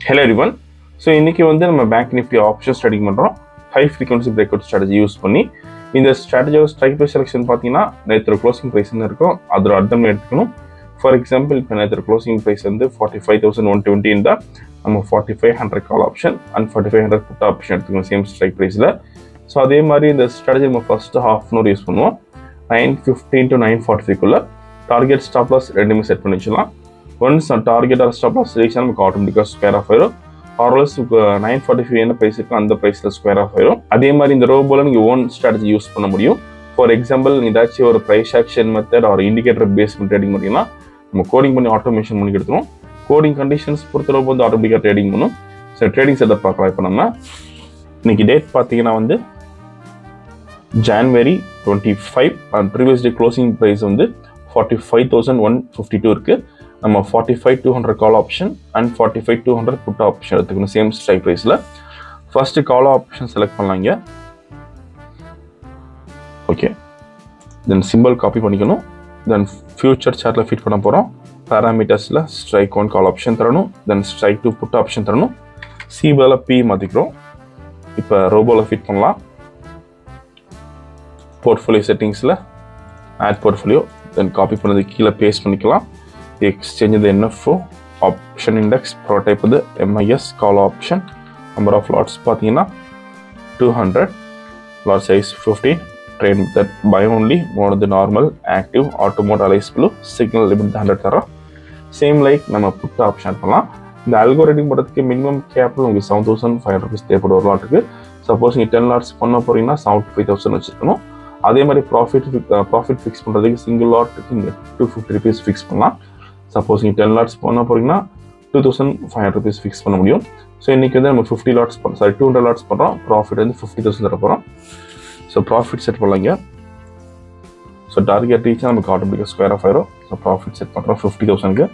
hello everyone so இன்றைக்கி வந்து நம்ம பேங்க் நிஃப்டி ஆப்ஷன் ஸ்ட்ராட்டஜி பண்ணுறோம் high frequency break out strategy use பண்ணி இந்த ஸ்ட்ராட்டஜியோட ஸ்ட்ரைக் ப்ரைஸ் செலெக்ஷன் பார்த்தீங்கன்னா நேற்று க்ளோசிங் ப்ரைஸ்னு இருக்கும் அதோட அர்த்தம் எடுத்துக்கணும் ஃபார் எக்ஸாம்பிள் இப்போ நேற்று க்ளோசிங் ப்ரைஸ் வந்து forty five thousand one twenty இருந்தால் நம்ம forty five hundred call option and forty five hundred put option எடுத்துக்கணும் சேம் ஸ்ட்ரைக் ப்ரைஸில் ஸோ அதே மாதிரி இந்த ஸ்ட்ராட்டஜி நம்ம ஃபஸ்ட்டு ஹாஃப் அன் யூஸ் பண்ணுவோம் nine fifteen to nine forty ஃபைவ்க்குள்ளே டார்கெட் ஸ்டாப் லாஸ் ரெண்டுமே செட் பண்ணி வச்சுக்கலாம் once target or stop loss reach நமக்கு ஆட்டோமேட்டிக்காக ஸ்கொயர் ஆஃப் ஆயிரும் ஆர்எஸ் நைன் ஃபார்ட்டி ஃபைவ் என்ன ப்ரைஸ் இருக்கோ அந்த ப்ரைஸில் ஸ்கொயர் ஆஃப் ஆயிரும் அதே மாதிரி இந்த ரோபோல நீங்கள் ஓன் ஸ்ட்ராட்டஜி யூஸ் பண்ண முடியும் ஃபார் எக்ஸாம்பிள் ஏதாச்சும் ஒரு ப்ரைஸ் ஆக்ஷன் மெத்தட் ஒரு இண்டிகேட்டர் பேஸ் பண்ணி ட்ரேடிங் பண்ணிங்கன்னா நம்ம கோடிங் பண்ணி ஆட்டோமேஷன் பண்ணி எடுத்துரும் கோடிங் கண்டிஷன்ஸ் பொறுத்தளவு வந்து ஆட்டோமேட்டிக்காக ட்ரேடிங் பண்ணும் ஸோ ட்ரேடிங் செட்டப் பார்க்கலாம் இப்போ நம்ம இன்னைக்கு டேட் பார்த்தீங்கன்னா வந்து January twenty five and previous day closing price வந்து forty five thousand one fifty two இருக்குது நம்ம forty five two hundred call option and forty five two hundred put option எடுத்துக்கணும் சேம் ஸ்ட்ரைக் ப்ரைஸில் ஃபர்ஸ்ட் கால் ஆப்ஷன் செலக்ட் பண்ணலாங்க okay then simple copy பண்ணிக்கணும் then future சார்ட்டில் fit பண்ண போகிறோம் பேராமீட்டர்ஸில் ஸ்ட்ரைக் ஒன் கால் ஆப்ஷன் தரணும் then strike two put option தரணும் சிபியில் பி மாற்றிக்கிறோம் இப்போ ரோபோவில் ஃபிட் பண்ணலாம் போர்ட்ஃபோலியோ செட்டிங்ஸில் ஆட் போர்ட்ஃபோலியோ தென் காப்பி பண்ணது கீழே பேஸ்ட் பண்ணிக்கலாம் எக்ஸ்சேஞ்ச் இது என்எஃப்ஓ ஆப்ஷன் இண்டெக்ஸ் ப்ரோடைப் இது MIS call option number of lots பார்த்தீங்கன்னா two hundred lot size fifteen train that by only more the normal active auto mode alias blue signal limit hundred தரோம் same like நம்ம put option பண்ணலாம் இந்த algo trading பண்ணுறதுக்கு minimum capital உங்களுக்கு seven thousand five hundred rupees தேவைப்படும் ஒரு லாட்டுக்கு suppose நீங்கள் டென் லாட்ஸ் பண்ண போகிறீங்கன்னா செவன்ட்டி ஃபைவ் தௌசண்ட் வச்சுருக்கணும் அதே மாதிரி ப்ராஃபிட் ப்ராஃபிட் ஃபிக்ஸ் பண்ணுறதுக்கு சிங்கிள் லாட்டுக்கு நீங்கள் டூ ஃபிஃப்டி ருபீஸ் ஃபிக்ஸ் பண்ணலாம் சப்போஸ் நீங்கள் டென் லாட்ஸ் பண்ண போகிறீங்கன்னா two thousand five hundred rupees fix பண்ண முடியும் ஸோ இன்றைக்கி வந்து நம்ம ஃபிஃப்டி லாட்ஸ் பண்ணோம் சாரி டூ ஹண்ட்ரட் லாட்ஸ் பண்ணுறோம் ப்ராஃபிட் வந்து ஃபிஃப்டி தௌசண்ட் தர போகிறோம் ஸோ ப்ராஃபிட் செட் பண்ணலாங்க ஸோ டார்கெட் ரீச்சாக நமக்கு ஆட்டோமேட்டிக்காக ஸ்கொயர் ஆஃப் ஆயிரும் ஸோ ப்ராஃபிட் செட் பண்ணுறோம் ஃபிஃப்டி தௌசண்ட்க்கு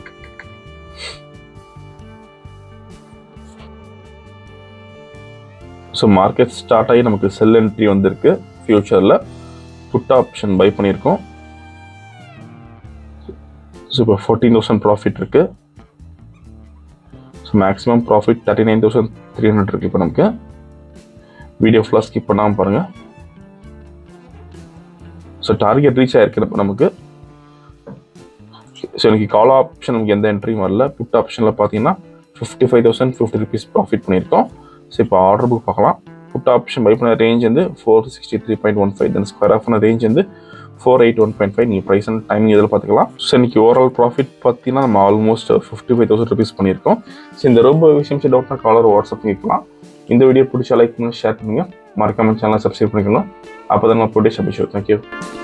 ஸோ மார்க்கெட் ஸ்டார்ட் ஆகி நமக்கு செல் என்ட்ரி வந்திருக்கு ஃபியூச்சரில் புட் ஆப்ஷன் பை பண்ணியிருக்கோம் ஸோ இப்போ ஃபோர்டீன் தௌசண்ட் ப்ராஃபிட் இருக்குது so maximum profit thirty nine thousand three hundred இருக்குது இப்போ நமக்கு வீடியோ ஃபுல்லாக ஸ்கிப் பண்ணாமல் பாருங்கள் ஸோ டார்கெட் ரீச் ஆயிருக்கு இப்போ நமக்கு ஸோ எனக்கு கால் ஆப்ஷன் நமக்கு எந்த என்ட்ரியும் வரல புட் ஆப்ஷனில் பார்த்தீங்கன்னா fifty five thousand fifty rupees profit பண்ணியிருக்கோம் ஸோ இப்போ ஆர்டர் புக் பார்க்கலாம் புட் ஆப்ஷன் பை பண்ண ரேஞ்ச் வந்து four sixty three point one five then square off range வந்து four eight one point five நீங்கள் ப்ரைஸ் அண்ட் டைமிங் இதில் பார்த்துக்கலாம் so இன்னைக்கு ஓவரால் ப்ராஃபிட் பார்த்தீங்கன்னா நம்ம almost fifty five thousand rupees பண்ணியிருக்கோம் ஸோ இந்த ரொம்ப விஷயம் டவுட்னா காலர் வாட்ஸ்அப் கேட்கலாம் இந்த வீடியோ பிடிச்சா லைக் பண்ணுங்க ஷேர் பண்ணுங்க மறக்காம சேனலை சப்ஸ்கிரைப் பண்ணிக்கணும் அப்போ தான் நம்ம ப்ரொடியூஸ் அபிஷேக் தேங்க்யூ